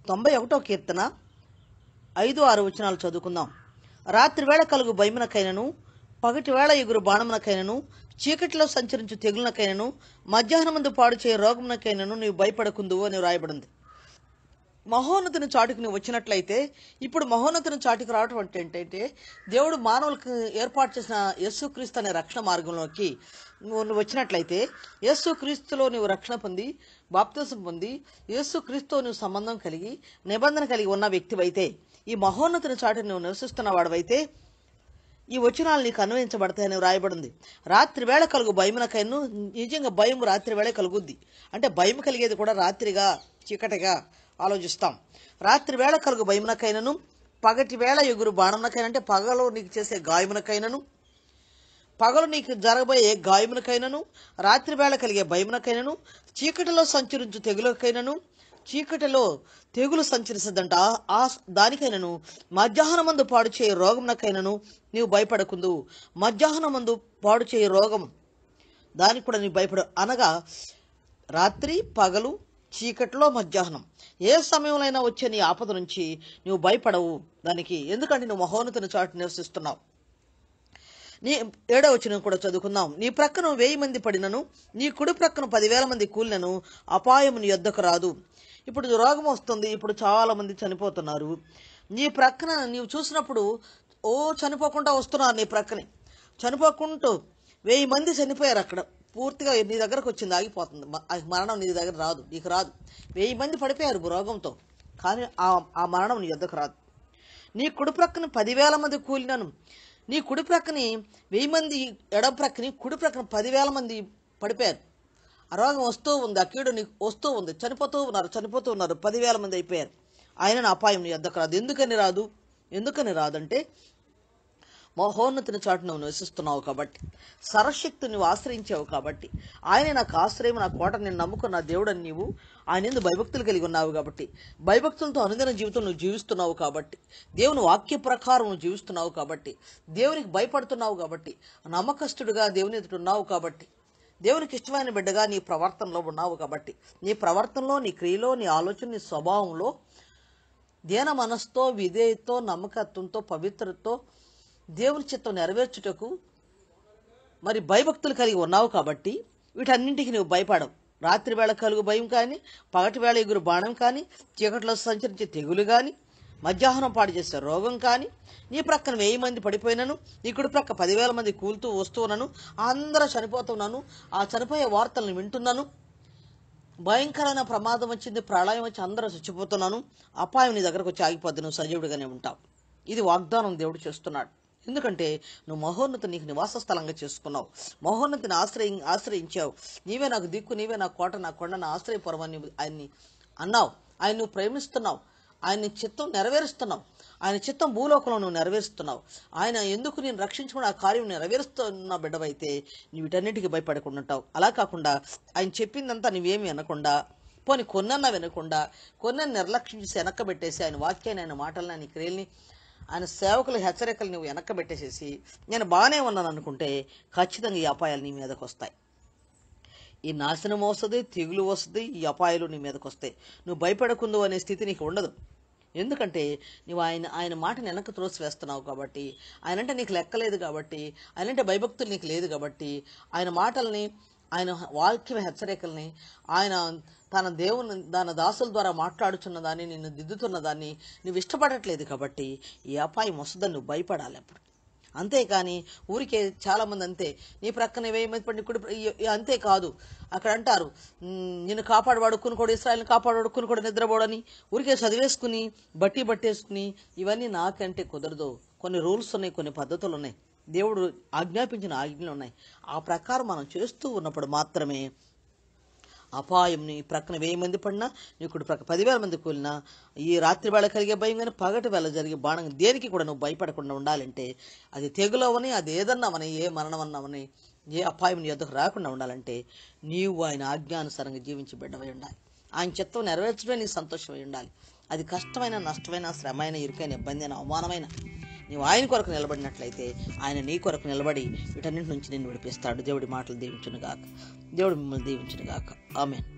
తొంభై ఒకటో కీర్తన ఐదు ఆరు వచనాలు చదువుకుందాం రాత్రి వేళ కలుగు భయమునకైనను పగటి వేళ ఎగురు బాణమునకైనను చీకటిలో సంచరించు తెగులనకైనను మధ్యాహ్నమందు పాడు చేయ రోగమునకైనను నీవు భయపడకుందువు అని రాయబడింది మహోన్నతిని చాటుకు నువ్వు వచ్చినట్లయితే ఇప్పుడు మహోన్నతిని చాటుకు రావటం అంటే ఏంటంటే దేవుడు మానవులకు ఏర్పాటు చేసిన యేసుక్రీస్తు అనే రక్షణ మార్గంలోకి నువ్వు నువ్వు వచ్చినట్లయితే యేసుక్రీస్తులో నువ్వు రక్షణ పొంది బాప్తిసం పొంది యేసుక్రీస్తుతో నువ్వు సంబంధం కలిగి నిబంధన కలిగి ఉన్న వ్యక్తివైతే ఈ మహోన్నతిని చాటును నువ్వు నివసిస్తున్న వాడవైతే ఈ వచనాలు నీకు అన్వయించబడతాయని వ్రాయబడింది రాత్రి వేళ కలుగు భయమునకైను నిజంగా భయం రాత్రి వేళ కలుగుద్ది అంటే భయం కలిగేది కూడా రాత్రిగా చీకటిగా ఆలోచిస్తాం రాత్రి వేళ కలుగు భయమునకైనను పగటి వేళ ఎగురు బాణమునకైనా అంటే పగలో నీకు చేసే గాయమునకైనను పగలు నీకు జరగబోయే గాయమునకైనను రాత్రి వేళ కలిగే భయమునకైనను చీకటిలో సంచరించు తెగులకైనను చీకటిలో తెగులు సంచరిస్తుందంట ఆ దానికైనను మధ్యాహ్నమందు పాడు చేయ రోగమునకైనను నీవు భయపడకుందు మధ్యాహ్నమందు పాడు చేయ రోగం దానికి కూడా నీవు భయపడ అనగా రాత్రి పగలు చీకటిలో మధ్యాహ్నం ఏ సమయంలో వచ్చే నీ ఆపద నుంచి నువ్వు భయపడవు దానికి ఎందుకంటే నువ్వు మహోన్నతిని చాటు నివసిస్తున్నావు నీ ఏడవ వచనం కూడా చదువుకుందాం నీ ప్రక్కన వెయ్యి మంది పడినను నీ కుడి ప్రక్కన పదివేల మంది కూలినను అపాయం నీ యొద్దకు రాదు ఇప్పుడు రోగం వస్తుంది ఇప్పుడు చాలా మంది చనిపోతున్నారు నీ ప్రక్కన నీవు చూసినప్పుడు ఓ చనిపోకుండా వస్తున్నారు నీ ప్రక్కనే చనిపోకుంటూ వెయ్యి మంది చనిపోయారు అక్కడ పూర్తిగా నీ దగ్గరకు వచ్చింది ఆగిపోతుంది మ- ఆ మరణం నీ దగ్గర రాదు నీకు రాదు వెయ్యి మంది పడిపోయారు రోగంతో కానీ ఆ ఆ మరణం నీ యొద్దకు రాదు నీ కుడి ప్రక్కన పదివేల మంది కూలినను నీ కుడి ప్రక్కని వెయ్యి మంది ఎడమ ప్రక్కని కుడి ప్రక్కన పదివేల మంది పడిపోయారు ఆ రోగం వస్తూ ఉంది ఆ కీడు నీకు వస్తూ ఉంది చనిపోతూ ఉన్నారు చనిపోతూ ఉన్నారు పదివేల మంది అయిపోయారు ఆయన నా అపాయం నీ వద్దకు రాదు ఎందుకని రాదు ఎందుకని రాదంటే మహోన్నతిని చాటు నువ్వు నివసిస్తున్నావు కాబట్టి సరశక్తి నువ్వు ఆశ్రయించావు కాబట్టి ఆయన నాకు ఆశ్రయం నా కోట నేను నమ్ముకున్న దేవుడని నీవు ఆయన ఎందు భయభక్తులు కలిగి ఉన్నావు కాబట్టి భయభక్తులతో అనుదిన జీవితం నువ్వు జీవిస్తున్నావు కాబట్టి దేవుని వాక్య ప్రకారం నువ్వు జీవిస్తున్నావు కాబట్టి దేవునికి భయపడుతున్నావు కాబట్టి నమ్మకస్తుడిగా దేవుని ఎదుట ఉన్నావు కాబట్టి దేవునికి ఇష్టమైన బిడ్డగా నీ ప్రవర్తనలో ఉన్నావు కాబట్టి నీ ప్రవర్తనలో నీ క్రియలో నీ ఆలోచన నీ స్వభావంలో దీన మనస్తో విధేయతో నమ్మకత్వంతో పవిత్రతో దేవుని చిత్తం నెరవేర్చుటకు మరి భయభక్తులు కలిగి ఉన్నావు కాబట్టి వీటన్నింటికి నువ్వు భయపడవు రాత్రి వేళ కలుగు భయం కానీ పగటి వేళ ఎగురు బాణం కానీ చీకట్లో సంచరించే తెగులు కానీ మధ్యాహ్నం పాడు చేసే రోగం కానీ నీ ప్రక్కన వెయ్యి మంది పడిపోయినను నీ కుడి ప్రక్క పదివేల మంది కూలుతూ వస్తున్నాను అందరూ చనిపోతున్నాను ఆ చనిపోయే వార్తలను వింటున్నాను భయంకరమైన ప్రమాదం వచ్చింది ప్రళయం వచ్చి అందరూ చచ్చిపోతున్నాను అపాయం నీ దగ్గరకు వచ్చి ఆగిపోద్ది నువ్వు సజీవుడిగానే ఉంటావు ఇది వాగ్దానం దేవుడు చేస్తున్నాడు ఎందుకంటే నువ్వు మహోన్నతి నీకు నివాస స్థలంగా చేసుకున్నావు మహోన్నతిని ఆశ్రయి ఆశ్రయించావు నీవే నాకు దిక్కు నీవే నా కోట నా కొండ నా ఆశ్రయపురమని ఆయన్ని అన్నావు ఆయన నువ్వు ప్రేమిస్తున్నావు ఆయన చిత్తం నెరవేరుస్తున్నావు ఆయన చిత్తం భూలోకంలో నువ్వు నెరవేరుస్తున్నావు ఆయన ఎందుకు నేను రక్షించుకుని ఆ కార్యం నెరవేరుస్తున్న బిడ్డవైతే నువ్వు వీటన్నిటికీ భయపడకుండా ఉంటావు అలా కాకుండా ఆయన చెప్పిందంతా నువ్వేమి అనకుండా పోనీ కొన్నన్నా వినకుండా కొన్ని నిర్లక్ష్యం చేసి వెనక్కబెట్టేసి ఆయన వాక్యాన్ని ఆయన మాటలను ఆయన క్రియల్ని ఆయన సేవకుల హెచ్చరికలు నువ్వు వెనక్కబెట్టేసేసి నేను బాగానే ఉన్నాను అనుకుంటే ఖచ్చితంగా ఈ అపాయాలు నీ మీదకి వస్తాయి ఈ నాశనం వస్తుంది తెగులు వస్తుంది ఈ అపాయాలు నీ మీదకి వస్తాయి నువ్వు భయపడకుందు అనే స్థితి నీకు ఉండదు ఎందుకంటే నువ్వు ఆయన ఆయన మాటని వెనక్కి త్రోసి వేస్తున్నావు కాబట్టి ఆయన అంటే నీకు లెక్కలేదు కాబట్టి ఆయన అంటే భయభక్తులు నీకు లేదు కాబట్టి ఆయన మాటల్ని ఆయన వాక్య హెచ్చరికల్ని ఆయన తన దేవుని తన దాసుల ద్వారా మాట్లాడుచున్న దాన్ని నిన్ను దిద్దుతున్న దాన్ని నువ్వు ఇష్టపడట్లేదు కాబట్టి ఈ అపాయం వస్తుందని నువ్వు భయపడాలి అప్పుడు అంతేకాని ఊరికే చాలా మంది అంతే నీ ప్రక్కన వేయి మంది పడి కుడి ప్ర- ఈ- ఈ అంతే కాదు అక్కడ అంటారు "ఉమ్, నిన్ను కాపాడువాడు కూడా ఇస్రాయల్ని కాపాడువాడు కూడా నిద్రపోడని ఊరికే చదివేసుకుని బట్టి బట్టేసుకుని ఇవన్నీ నాకంటే కుదరదు కొన్ని రూల్స్ ఉన్నాయి కొన్ని పద్ధతులు ఉన్నాయి దేవుడు ఆజ్ఞాపించిన ఆజ్ఞలు ఉన్నాయి ఆ ప్రకారం మనం చేస్తూ ఉన్నప్పుడు మాత్రమే అపాయం నీ ప్రక్కన వెయ్యి మంది పడినా నీ కుడి ప్రక్క పదివేల మంది కూలినా ఈ రాత్రి వేళ కలిగే భయం కానీ పగటి వేళ జరిగే బాణం దేనికి కూడా నువ్వు భయపడకుండా ఉండాలంటే అది తెగులవని అది ఏదన్నామని ఏ మరణం అన్నామని ఏ అపాయం నీ ఎద్దకు రాకుండా ఉండాలంటే నీవు ఆయన ఆజ్ఞానుసారంగా జీవించి బిడ్డవై ఉండాలి ఆయన చిత్తం నెరవేర్చడమే నీకు సంతోషమై ఉండాలి అది కష్టమైన నష్టమైన శ్రమైన ఇరుకైన ఇబ్బంది అయిన అవమానమైన నీవు ఆయన కొరకు నిలబడినట్లయితే ఆయన నీ కొరకు నిలబడి వీటన్నిటి నుంచి నిన్ను విడిపిస్తాడు దేవుడి మాటలు దీవించును గాక దేవుడు మిమ్మల్ని దీవించును గాక ఆమెన్